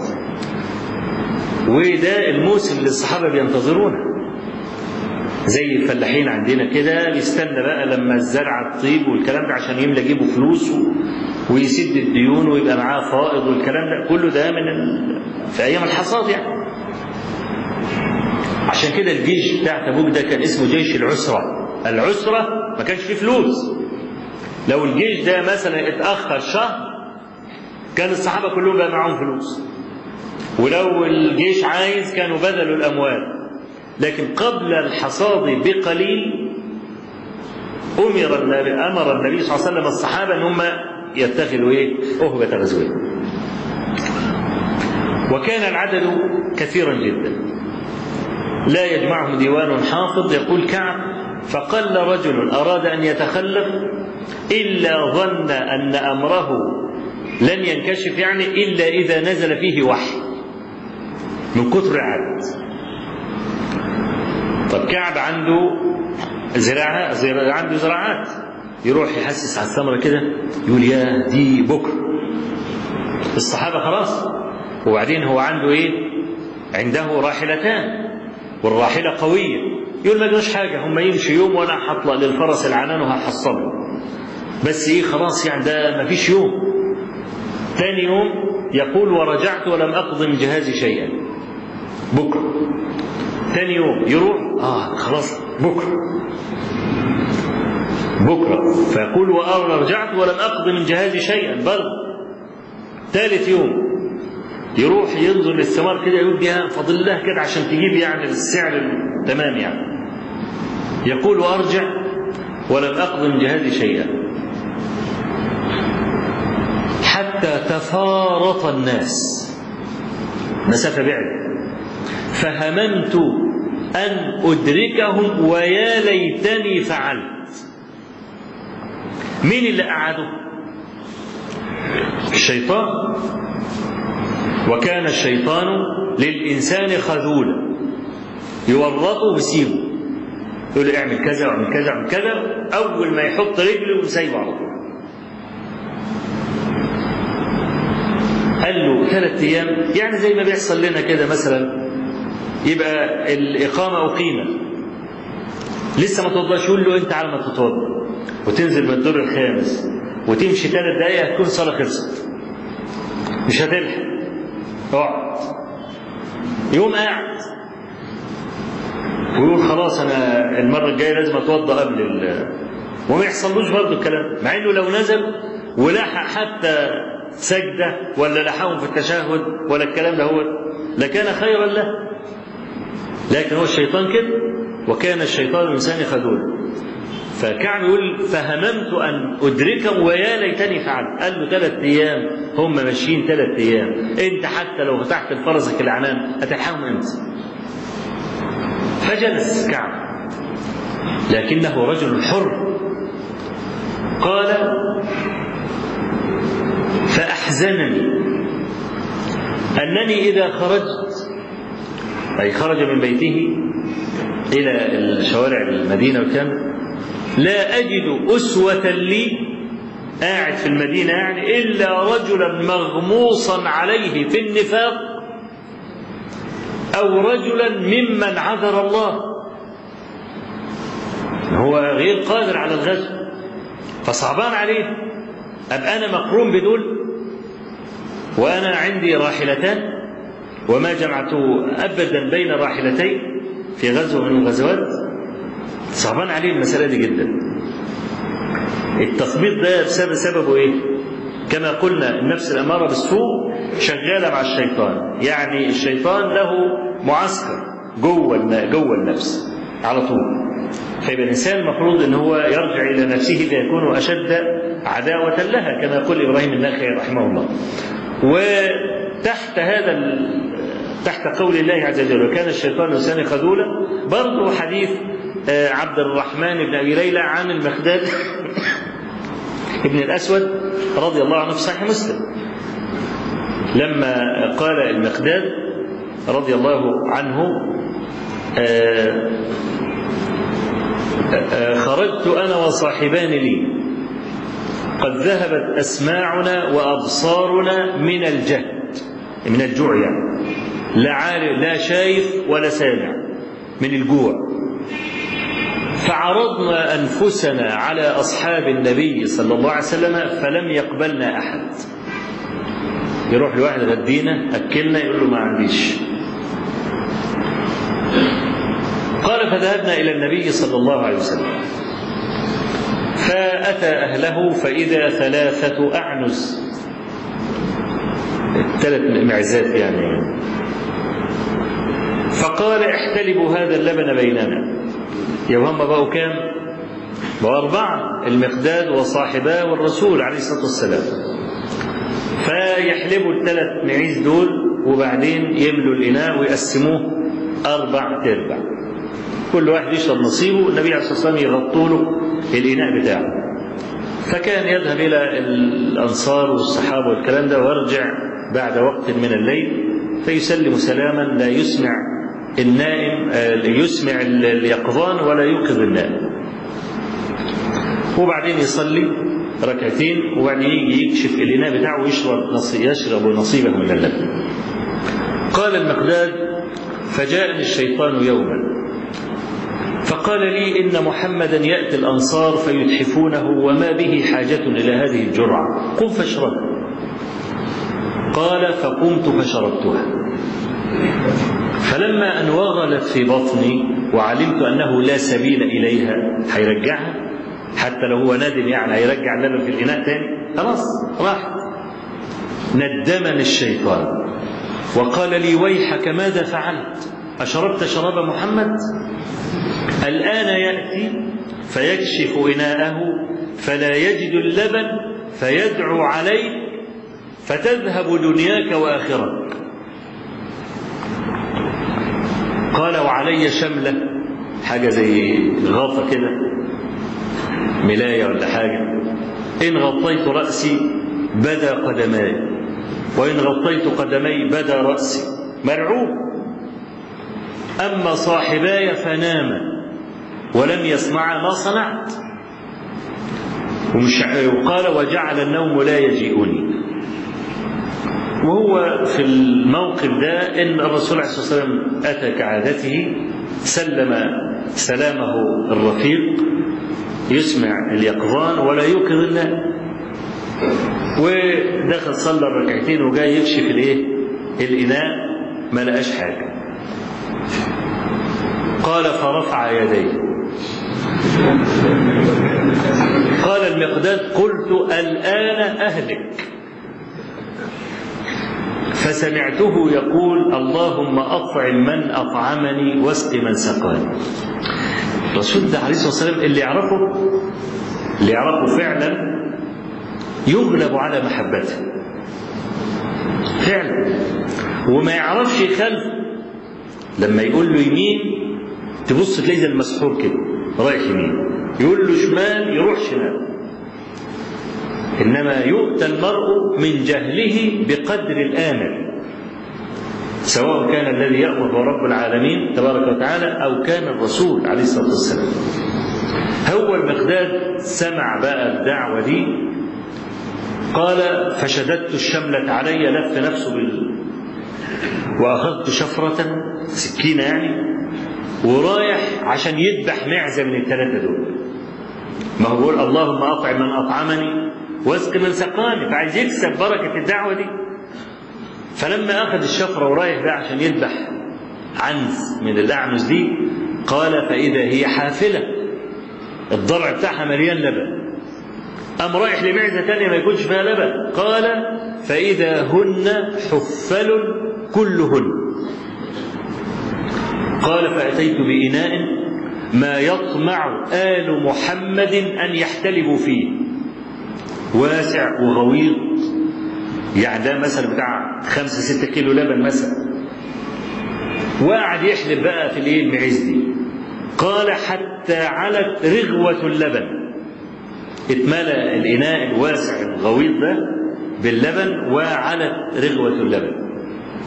وده الموسم اللي الصحابة بينتظرونه زي الفلاحين عندنا كده بيستنى بقى لما الزرعة تطيب والكلام ده عشان يملى جيبه فلوس ويسد الديون ويبقى معاه فائض والكلام ده كله ده من ال... في أيام الحصاد يعني عشان كده الجيش بتاع تبوك ده كان اسمه جيش العسرة العسرة ما كانش فيه فلوس لو الجيش ده مثلا اتأخر شهر كان الصحابة كلهم بقى معاهم فلوس ولو الجيش عايز كانوا بذلوا الأموال لكن قبل الحصاد بقليل أمر النبي أمر النبي صلى الله عليه وسلم الصحابة أن هم يتخذوا إيه؟ أهبة غزوين. وكان العدد كثيرا جدا. لا يجمعهم ديوان حافظ يقول كعب فقل رجل أراد أن يتخلف إلا ظن أن أمره لن ينكشف يعني إلا إذا نزل فيه وحي من كثر العدد طب كعب عنده زراعة زراعة عنده زراعات يروح يحسس على الثمرة كده يقول يا دي بكرة الصحابة خلاص وبعدين هو عنده ايه عنده راحلتان والراحلة قوية يقول ما جراش حاجة هم يمشي يوم وانا هطلع للفرس العنان وهحصله بس ايه خلاص يعني ده ما فيش يوم ثاني يوم يقول ورجعت ولم اقض من جهازي شيئا بكره ثاني يوم يروح اه خلاص بكره بكره فيقول وانا رجعت ولم اقض من جهازي شيئا برضه ثالث يوم يروح ينظر للثمار كده يقول دي فاضل لها كده عشان تجيب يعني السعر التمام يعني يقول وارجع ولم اقض من جهازي شيئا حتى تفارط الناس مسافه بعد فهممت أن أدركهم ويا ليتني فعلت مين اللي قعده الشيطان وكان الشيطان للإنسان خذولا يورطه ويسيبه يقول له اعمل كذا واعمل كذا واعمل كذا أول ما يحط رجله وسايبه على طول قال له ثلاث أيام يعني زي ما بيحصل لنا كده مثلا يبقى الإقامة أقيمت لسه ما توضاش يقول له أنت على ما تتوضا وتنزل من الدور الخامس وتمشي ثلاث دقايق هتكون الصلاة خلصت مش هتلحق اقعد يقوم قاعد ويقول خلاص انا المره الجايه لازم اتوضا قبل ال وما يحصلوش برضه الكلام مع انه لو نزل ولحق حتى سجده ولا لحقهم في التشهد ولا الكلام ده هو لكان خيرا له لكن هو الشيطان كده وكان الشيطان الانسان خذولا فكعب يقول فهممت ان ادركهم ويا ليتني فعلت قال له ثلاث ايام هم ماشيين ثلاث ايام انت حتى لو فتحت الفرزك العنان هتلحقهم امتى فجلس كعب لكنه رجل حر قال فاحزنني انني اذا خرجت اي خرج من بيته الى شوارع المدينه وكان لا أجد أسوة لي قاعد في المدينة يعني إلا رجلا مغموصا عليه في النفاق أو رجلا ممن عذر الله هو غير قادر على الغزو فصعبان عليه أبقى أنا مقرون بدول وأنا عندي راحلتان وما جمعت أبدا بين راحلتين في غزوة من الغزوات صعبان عليه المسألة دي جدا التثبيط ده بسبب سببه ايه كما قلنا النفس الأمارة بالسوء شغالة مع الشيطان يعني الشيطان له معسكر جوه جوه النفس على طول فيبقى الإنسان المفروض أن هو يرجع إلى نفسه ليكون أشد عداوة لها كما يقول إبراهيم النخعي رحمه الله وتحت هذا تحت قول الله عز وجل وكان الشيطان الإنسان خذولا برضه حديث عبد الرحمن بن ابي ليلى عن المخداد ابن الاسود رضي الله عنه في صحيح مسلم لما قال المخداد رضي الله عنه خرجت أنا وصاحبان لي قد ذهبت أسماعنا وأبصارنا من الجهد من الجوع يعني لا عارف لا شايف ولا سامع من الجوع فعرضنا أنفسنا على أصحاب النبي صلى الله عليه وسلم فلم يقبلنا أحد يروح لواحد غدينا أكلنا يقول له ما عنديش قال فذهبنا إلى النبي صلى الله عليه وسلم فأتى أهله فإذا ثلاثة أعنز ثلاث معزات يعني فقال احتلبوا هذا اللبن بيننا يا هم بقوا كام؟ بقوا أربعة المقداد وصاحباه والرسول عليه الصلاة والسلام فيحلبوا الثلاث معيز دول وبعدين يملوا الإناء ويقسموه أربع تربع كل واحد يشرب نصيبه النبي عليه الصلاة والسلام يغطوا له الإناء بتاعه فكان يذهب إلى الأنصار والصحابة والكلام ده ويرجع بعد وقت من الليل فيسلم سلاما لا يسمع النائم يسمع اليقظان ولا يوقظ النائم وبعدين يصلي ركعتين وبعدين يجي يكشف الإناء بتاعه ويشرب نصيب يشرب نصيبه من اللبن قال المقداد فجاءني الشيطان يوما فقال لي إن محمدا يأتي الأنصار فيتحفونه وما به حاجة إلى هذه الجرعة قم فاشرب قال فقمت فشربتها فلما أن وغلت في بطني وعلمت أنه لا سبيل إليها هيرجعها حتى لو هو نادم يعني هيرجع اللبن في الإناء تاني خلاص راحت ندمني الشيطان وقال لي ويحك ماذا فعلت أشربت شراب محمد الآن يأتي فيكشف إناءه فلا يجد اللبن فيدعو عليك فتذهب دنياك وآخرتك قال وعلي شملة حاجة زي غطا كده ملاية ولا حاجة إن غطيت رأسي بدا قدماي وإن غطيت قدمي بدا رأسي مرعوب أما صاحباي فناما ولم يسمعا ما صنعت ومش وقال وجعل النوم لا يجيئني وهو في الموقف ده ان الرسول عليه الصلاه والسلام اتى كعادته سلم سلامه الرفيق يسمع اليقظان ولا يوقظ الناء ودخل صلى الركعتين وجاي يكشف الايه الاناء ما لقاش حاجه قال فرفع يديه قال المقداد قلت الآن أهلك فسمعته يقول اللهم أطعم من أطعمني واسق من سقاني الرسول ده عليه الصلاة والسلام اللي يعرفه اللي يعرفه فعلا يغلب على محبته فعلا وما يعرفش يخالفه لما يقول له يمين تبص تلاقي زي المسحور كده رايح يمين يقول له شمال يروح شمال انما يؤتى المرء من جهله بقدر الامل سواء كان الذي يامر هو رب العالمين تبارك وتعالى او كان الرسول عليه الصلاه والسلام هو المقداد سمع بقى الدعوه دي قال فشددت الشملة علي لف نفسه بال وأخذت شفرة سكينة يعني ورايح عشان يذبح معزة من الثلاثة دول ما هو بيقول اللهم أطعم من أطعمني واسق من سقاني فعايز يكسب بركة الدعوة دي فلما أخذ الشفرة ورايح بقى عشان يذبح عنز من الأعنز دي قال فإذا هي حافلة الضرع بتاعها مليان لبن قام رايح لمعزة تانية ما يكونش فيها لبن قال فإذا هن حفل كلهن قال فأتيت بإناء ما يطمع آل محمد أن يحتلبوا فيه واسع وغويط يعني ده مثلا بتاع خمسة ستة كيلو لبن مثلا وقعد يحلب بقى في الايه المعز دي قال حتى علت رغوة اللبن اتملى الإناء الواسع الغويط ده باللبن وعلت رغوة اللبن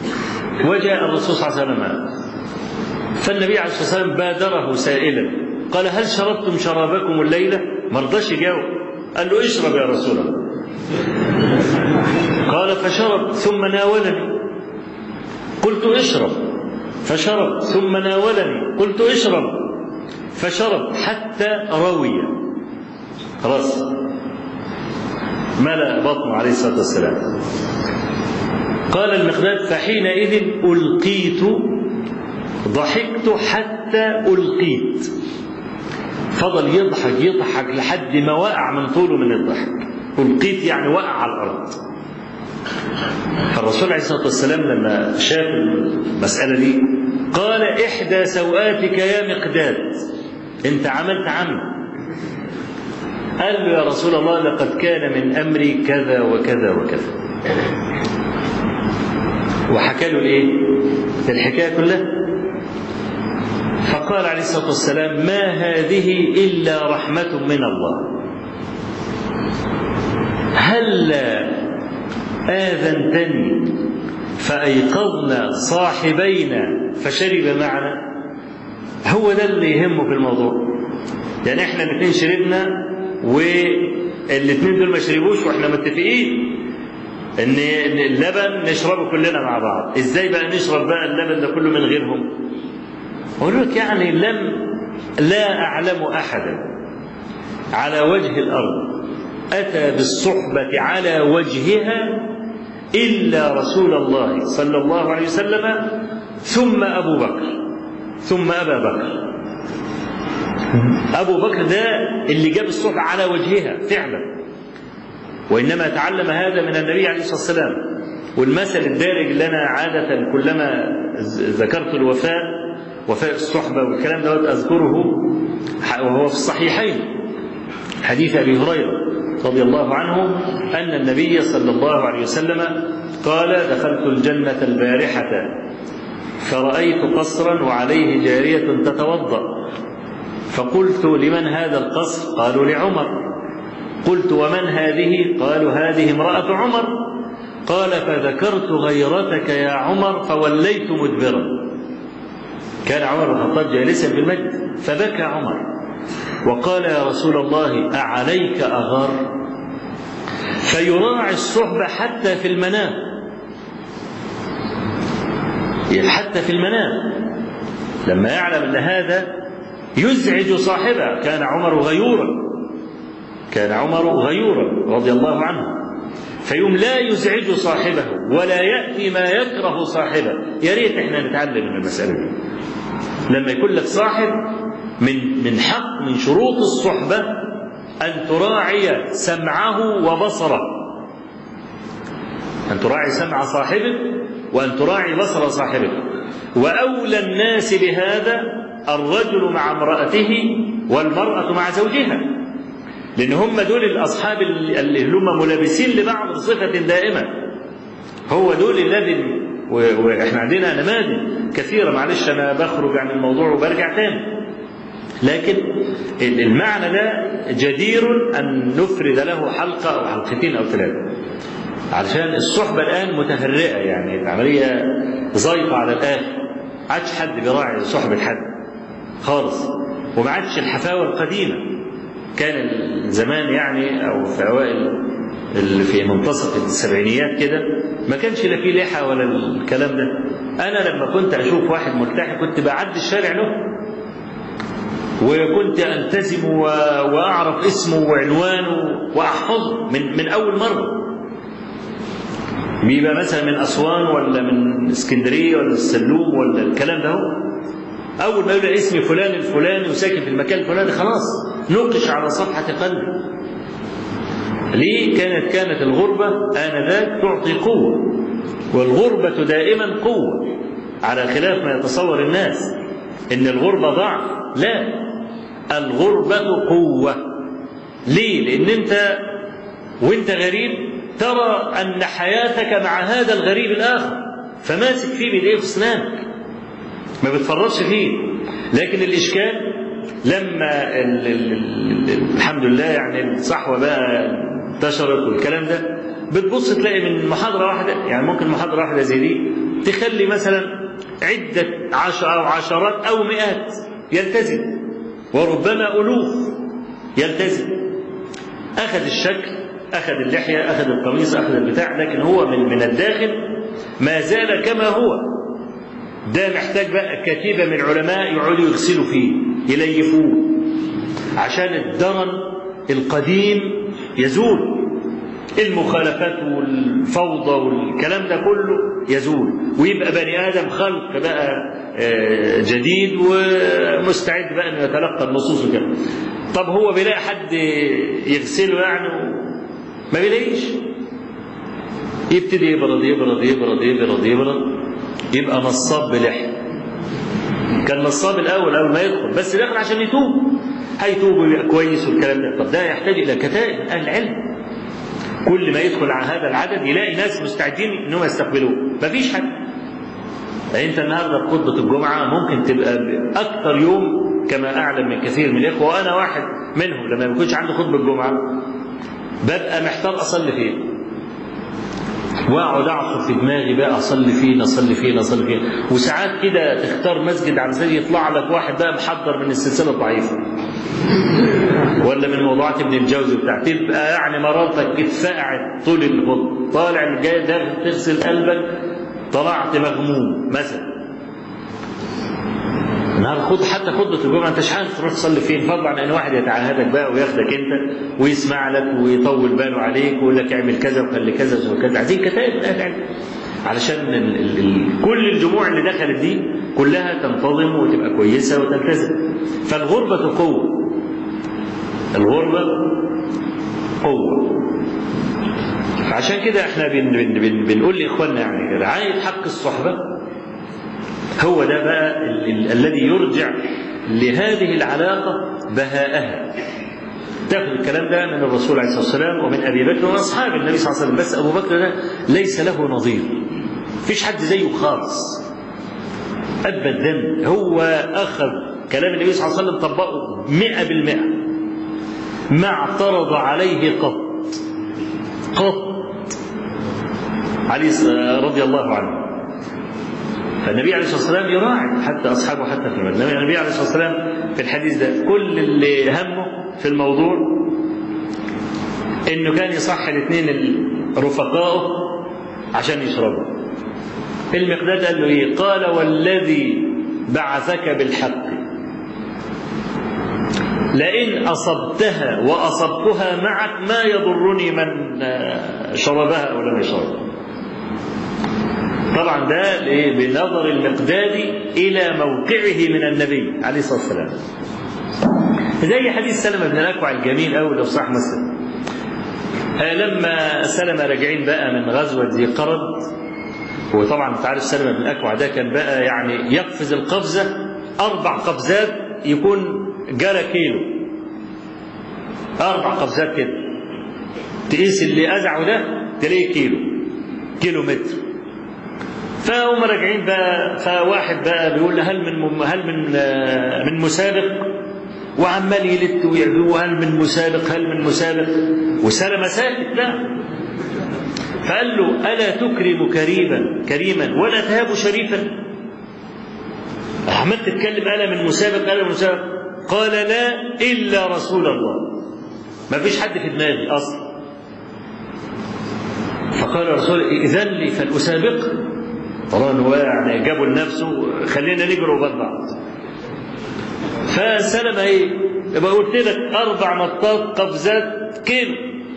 وجاء الرسول صلى الله عليه وسلم فالنبي عليه الصلاة والسلام بادره سائلا قال هل شربتم شرابكم الليلة ما رضاش يجاوب قال له اشرب يا رسول الله قال فشرب ثم ناولني قلت اشرب فشرب ثم ناولني قلت اشرب فشرب حتى روي خلاص ملأ بطنه عليه الصلاة والسلام قال المقداد فحينئذ ألقيت ضحكت حتى ألقيت فضل يضحك يضحك لحد ما وقع من طوله من الضحك ألقيت يعني وقع على الأرض فالرسول عليه الصلاة والسلام لما شاف المسألة دي قال إحدى سوآتك يا مقداد أنت عملت عمل قال له يا رسول الله لقد كان من أمري كذا وكذا وكذا وحكى له الايه؟ الحكايه كلها فقال عليه الصلاه والسلام ما هذه الا رحمه من الله هل اذنتني فايقظنا صاحبينا فشرب معنا هو ده اللي يهمه في الموضوع يعني احنا الاثنين شربنا والاثنين دول ما شربوش واحنا متفقين ان اللبن نشربه كلنا مع بعض ازاي بقى نشرب بقى اللبن ده كله من غيرهم اقول لك يعني لم لا اعلم احدا على وجه الارض اتى بالصحبه على وجهها الا رسول الله صلى الله عليه وسلم ثم ابو بكر ثم ابا بكر ابو بكر ده اللي جاب الصحبه على وجهها فعلا وإنما تعلم هذا من النبي عليه الصلاة والسلام والمثل الدارج اللي أنا عادة كلما ذكرت الوفاء وفاء الصحبة والكلام ده أذكره وهو في الصحيحين حديث أبي هريرة رضي الله عنه أن النبي صلى الله عليه وسلم قال دخلت الجنة البارحة فرأيت قصرا وعليه جارية تتوضأ فقلت لمن هذا القصر قالوا لعمر قلت ومن هذه قالوا هذه امرأة عمر قال فذكرت غيرتك يا عمر فوليت مدبرا كان عمر بن الخطاب جالسا في المجد فبكى عمر وقال يا رسول الله أعليك أغار فيراعي الصحبة حتى في المنام حتى في المنام لما يعلم أن هذا يزعج صاحبه كان عمر غيورا كان عمر غيورا رضي الله عنه فيوم لا يزعج صاحبه ولا يأتي ما يكره صاحبه يا ريت احنا نتعلم من المسألة دي لما يكون لك صاحب من من حق من شروط الصحبة أن تراعي سمعه وبصره أن تراعي سمع صاحبك وأن تراعي بصر صاحبك وأولى الناس بهذا الرجل مع امرأته والمرأة مع زوجها لأن هم دول الأصحاب اللي هم ملابسين لبعض بصفة دائمة هو دول الذي واحنا عندنا نماذج كثيرة معلش أنا بخرج عن الموضوع وبرجع تاني لكن المعنى ده جدير أن نفرد له حلقة أو حلقتين أو ثلاثة علشان الصحبة الآن متفرقة يعني العملية زيطة على الآخر عادش حد بيراعي صحبة حد خالص وما عادش الحفاوة القديمة كان زمان يعني أو في أوائل اللي في منتصف السبعينيات كده ما كانش لا فيه لحى ولا الكلام ده أنا لما كنت أشوف واحد ملتحي كنت بعدي الشارع له وكنت ألتزم وأعرف اسمه وعنوانه وأحفظه من من أول مرة بيبقى مثلا من أسوان ولا من اسكندرية ولا السلوم ولا الكلام ده أول ما يقول اسمي فلان الفلاني وساكن في المكان الفلاني خلاص نقش على صفحة قلبي ليه كانت كانت الغربة آنذاك تعطي قوة والغربة دائما قوة على خلاف ما يتصور الناس إن الغربة ضعف لا الغربة قوة ليه؟ لأن أنت وأنت غريب ترى أن حياتك مع هذا الغريب الآخر فماسك فيه بإيديه في أسنانك ما بتفرطش فيه لكن الإشكال لما ال ال ال الحمد لله يعني الصحوة بقى انتشرت والكلام ده بتبص تلاقي من محاضرة واحدة يعني ممكن محاضرة واحدة زي دي تخلي مثلا عدة عشر أو عشرات أو مئات يلتزم وربما ألوف يلتزم أخذ الشكل أخذ اللحية أخذ القميص أخذ البتاع لكن هو من من الداخل ما زال كما هو ده محتاج بقى كتيبة من العلماء يقعدوا يغسلوا فيه يليفوه عشان الدرن القديم يزول المخالفات والفوضى والكلام ده كله يزول ويبقى بني ادم خلق بقى جديد ومستعد بقى انه يتلقى النصوص وكده طب هو بيلاقي حد يغسله يعني ما بيلاقيش يبتدي يبرد يبرد يبرد يبرد يبرد يبقى نصاب بلحيه كان نصاب الاول اول ما يدخل بس داخل عشان يتوب هيتوب ويبقى كويس والكلام ده طب ده يحتاج الى كتائب من اهل العلم كل ما يدخل على هذا العدد يلاقي ناس مستعدين انهم يستقبلوه مفيش حد يعني انت النهارده في خطبه الجمعه ممكن تبقى اكثر يوم كما اعلم من كثير من الاخوه وانا واحد منهم لما ما بيكونش عندي خطبه الجمعه ببقى محتار اصلي فين واقعد اعصر في دماغي بقى اصلي فين اصلي فين اصلي فين وساعات كده تختار مسجد على سبيل يطلع لك واحد بقى محضر من السلسله الضعيفه ولا من موضوعات ابن الجوزي بتاع تبقى يعني مرارتك اتفقعت طول الغد طالع جاي داخل تغسل قلبك طلعت مغموم مثلا النهار خد حتى خطبة الجمعة انت مش عارف تروح تصلي فين فضلا عن ان واحد يتعهدك بقى وياخدك انت ويسمع لك ويطول باله عليك ويقول لك اعمل كذا وخلي كذا وكذا عايزين كتائب من اهل العلم علشان ال ال ال كل الجموع اللي دخلت دي كلها تنتظم وتبقى كويسة وتلتزم فالغربة قوة الغربة قوة عشان كده احنا بن بن بن بنقول لاخواننا يعني رعاية حق الصحبة هو ده بقى ال ال الذي يرجع لهذه العلاقة بهاءها تاخذ الكلام ده من الرسول عليه الصلاه والسلام ومن ابي بكر ومن اصحاب النبي صلى الله عليه وسلم بس ابو بكر ده ليس له نظير فيش حد زيه خالص ابدا هو اخذ كلام النبي صلى الله عليه وسلم طبقه مئة بالمئة ما اعترض عليه قط قط علي رضي الله عنه فالنبي عليه الصلاه والسلام يراعي حتى اصحابه حتى في المدينه النبي عليه الصلاه والسلام في الحديث ده كل اللي همه في الموضوع انه كان يصح الاثنين رفقائه عشان يشربوا المقداد قال له ايه قال والذي بعثك بالحق لئن أصبتها وأصبتها معك ما يضرني من شربها أو لم يشربها طبعا ده بنظر المقداد إلى موقعه من النبي عليه الصلاة والسلام زي حديث سلمة بن الأكوع الجميل أوي لو صح مسلم لما سلمة راجعين بقى من غزوة ذي قرد وطبعا انت عارف سلمة بن الأكوع ده كان بقى يعني يقفز القفزة أربع قفزات يكون جرى كيلو أربع قفزات كده تقيس اللي أزعه ده تلاقيه كيلو كيلو متر فهم راجعين بقى فواحد بقى بيقول هل من هل من من مسابق وعمال يلت ويعدو هل من مسابق هل من مسابق وسلم ساكت لا فقال له ألا تكرم كريما كريما ولا تهاب شريفا عمال تتكلم ألا من مسابق ألا من مسابق قال لا إلا رسول الله ما فيش حد في دماغي أصلا فقال الرسول إذن لي فلأسابق طبعا هو يعني جابوا لنفسه خلينا نجري وبين بعض فسلم ايه يبقى قلت لك اربع نطاط قفزات كيلو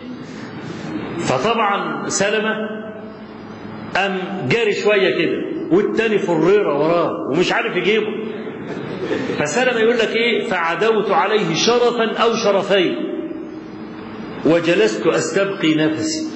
فطبعا سلمه قام جاري شويه كده والتاني فريره وراه ومش عارف يجيبه فسلمه يقول لك ايه فعدوت عليه شرفا او شرفين وجلست استبقي نفسي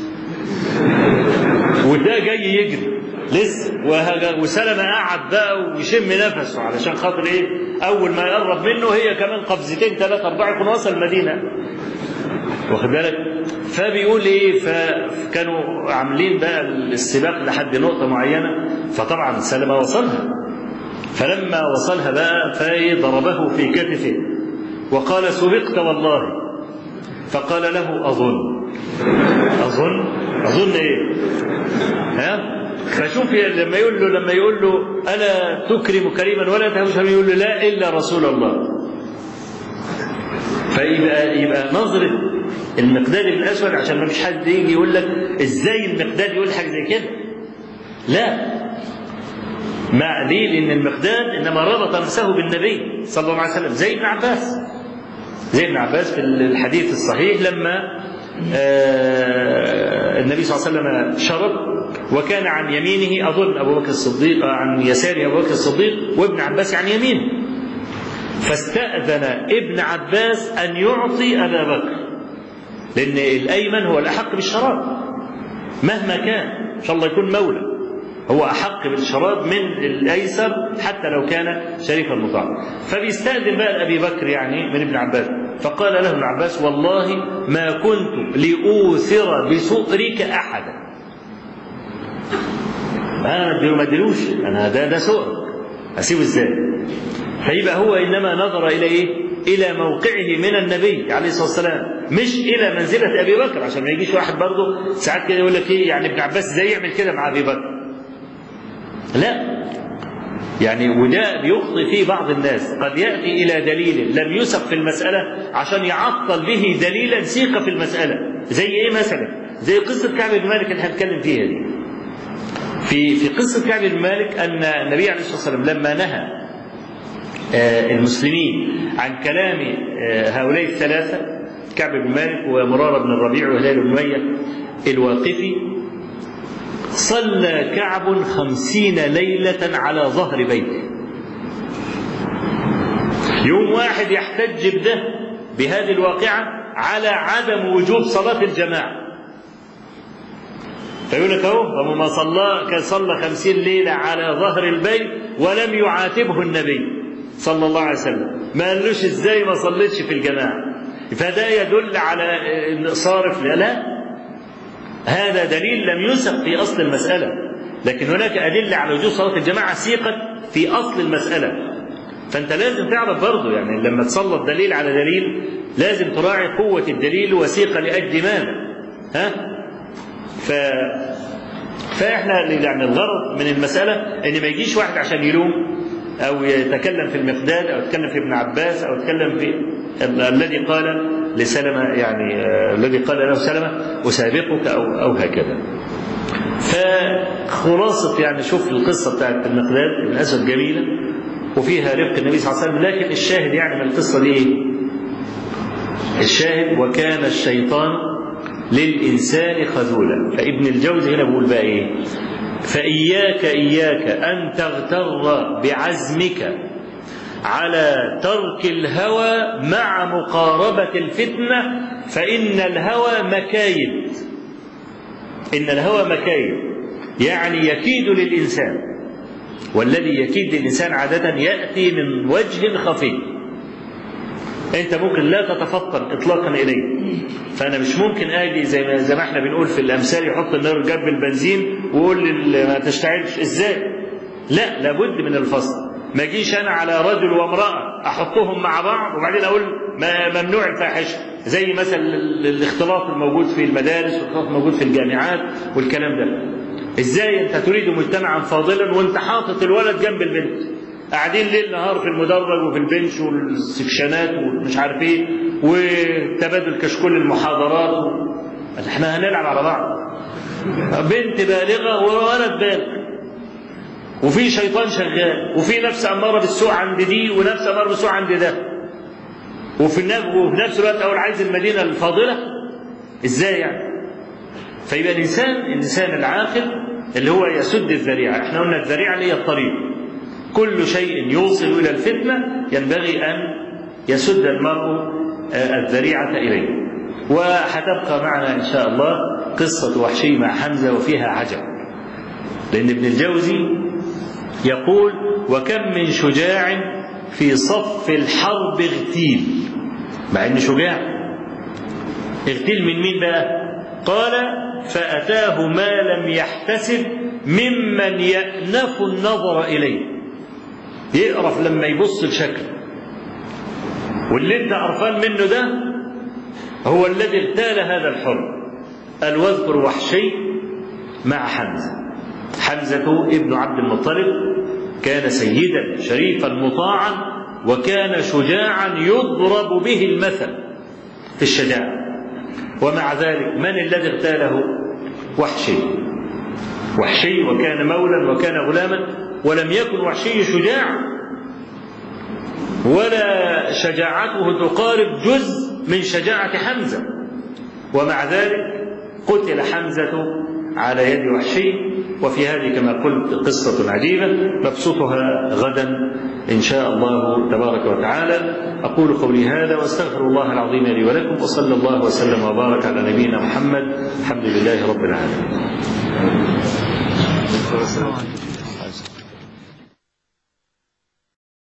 وده جاي يجري لسه وسلمة قعد بقى ويشم نفسه علشان خاطر ايه اول ما يقرب منه هي كمان قفزتين ثلاثة أربعة يكون وصل المدينة واخد بالك فبيقول ايه فكانوا عاملين بقى السباق لحد نقطة معينة فطبعا سلمة وصلها فلما وصلها بقى فضربه في كتفه وقال سبقت والله فقال له أظن أظن أظن إيه ها فشوف لما يقول له لما يقول له الا تكرم كريما ولا تهوش يقول له لا الا رسول الله فيبقى يبقى نظرة المقداد بن الأسود عشان ما فيش حد يجي يقول لك إزاي المقداد يقول حاجة زي كده لا مع ليه؟ لأن المقداد إنما ربط نفسه بالنبي صلى الله عليه وسلم زي ابن عباس زي ابن عباس في الحديث الصحيح لما النبي صلى الله عليه وسلم شرب وكان عن يمينه أظن أبو بكر الصديق عن يساره أبو بكر الصديق وابن عباس عن يمينه فاستأذن ابن عباس أن يعطي أبا بكر لأن الأيمن هو الأحق بالشراب مهما كان إن شاء الله يكون مولى هو أحق بالشراب من الأيسر حتى لو كان شريف المطاع فبيستأذن بقى أبي بكر يعني من ابن عباس فقال له ابن عباس والله ما كنت لأوثر بسؤرك أحدا أنا ما ادلوش أنا ده ده سؤر أسيبه إزاي فيبقى هو إنما نظر إلى إيه إلى موقعه من النبي عليه الصلاة والسلام مش إلى منزلة أبي بكر عشان ما يجيش واحد برضه ساعات كده يقول لك إيه يعني ابن عباس إزاي يعمل كده مع أبي بكر لا يعني وده بيخطئ فيه بعض الناس قد يأتي إلى دليل لم يسق في المسألة عشان يعطل به دليلا سيق في المسألة زي إيه مثلا زي قصة كعب بن مالك اللي هنتكلم فيها دي في في قصة كعب بن مالك أن النبي عليه الصلاة والسلام لما نهى المسلمين عن كلام هؤلاء الثلاثة كعب بن مالك ومرارة بن الربيع وهلال بن أمية الواقفي صلى كعب خمسين ليلة على ظهر بيته يوم واحد يحتج بده بهذه الواقعة على عدم وجوب صلاة الجماعة فيقول لك اهو ما صلى كان صلى خمسين ليلة على ظهر البيت ولم يعاتبه النبي صلى الله عليه وسلم ما قالوش ازاي ما صليتش في الجماعة فده يدل على صارف لا, لا هذا دليل لم يسق في أصل المسألة لكن هناك أدلة على وجوب صلاة الجماعة سيقت في أصل المسألة فأنت لازم تعرف برضه يعني لما تسلط دليل على دليل لازم تراعي قوة الدليل وسيقة لأجل ماذا ها ف فاحنا يعني الغرض من المسألة إن ما يجيش واحد عشان يلوم أو يتكلم في المقداد أو يتكلم في ابن عباس أو يتكلم في الذي قال لسلمة يعني آه الذي قال له سلمة أسابقك أو أو هكذا. فخلاصة يعني شوف القصة بتاعت المقداد الأسد جميلة وفيها رفق النبي صلى الله عليه وسلم لكن الشاهد يعني من القصة دي إيه؟ الشاهد وكان الشيطان للإنسان خذولا فابن الجوزي هنا بيقول بقى إيه؟ فإياك إياك أن تغتر بعزمك على ترك الهوى مع مقاربة الفتنة فإن الهوى مكايد إن الهوى مكايد يعني يكيد للإنسان والذي يكيد للإنسان عادة يأتي من وجه خفي أنت ممكن لا تتفطن إطلاقا إليه فأنا مش ممكن أجي زي ما زي ما احنا بنقول في الأمثال يحط النار جنب البنزين ويقول ما تشتعلش إزاي؟ لا لابد من الفصل ما اجيش انا على رجل وامراه احطهم مع بعض وبعدين اقول ما ممنوع الفاحشه زي مثلا الاختلاط الموجود في المدارس والاختلاط الموجود في الجامعات والكلام ده ازاي انت تريد مجتمعا فاضلا وانت حاطط الولد جنب البنت قاعدين ليل نهار في المدرج وفي البنش والسكشنات ومش عارف ايه وتبادل كشكول المحاضرات و... احنا هنلعب على بعض بنت بالغه وولد بالغ وفي شيطان شغال وفي نفس اماره بالسوء عند دي ونفس اماره بالسوء عند ده وفي وفي نفس الوقت اقول عايز المدينه الفاضله ازاي يعني فيبقى الانسان الانسان العاقل اللي هو يسد الذريعه احنا قلنا الذريعه اللي هي الطريق كل شيء يوصل الى الفتنه ينبغي ان يسد المرء الذريعه اليه وهتبقى معنا ان شاء الله قصه وحشي مع حمزه وفيها عجب لان ابن الجوزي يقول وكم من شجاع في صف الحرب اغتيل مع ان شجاع اغتيل من مين بقى قال فأتاه ما لم يحتسب ممن يأنف النظر إليه يقرف لما يبص لشكله واللي انت قرفان منه ده هو الذي اغتال هذا الحر قال واذكر وحشي مع حمزه حمزة ابن عبد المطلب كان سيدا شريفا مطاعا وكان شجاعا يضرب به المثل في الشجاعة ومع ذلك من الذي اغتاله وحشي وحشي وكان مولا وكان غلاما ولم يكن وحشي شجاعا ولا شجاعته تقارب جزء من شجاعة حمزة ومع ذلك قتل حمزة على يد وحشي وفي هذه كما قلت قصة عجيبة نبسطها غدا إن شاء الله تبارك وتعالى أقول قولي هذا وأستغفر الله العظيم لي ولكم وصلى الله وسلم وبارك على نبينا محمد الحمد لله رب العالمين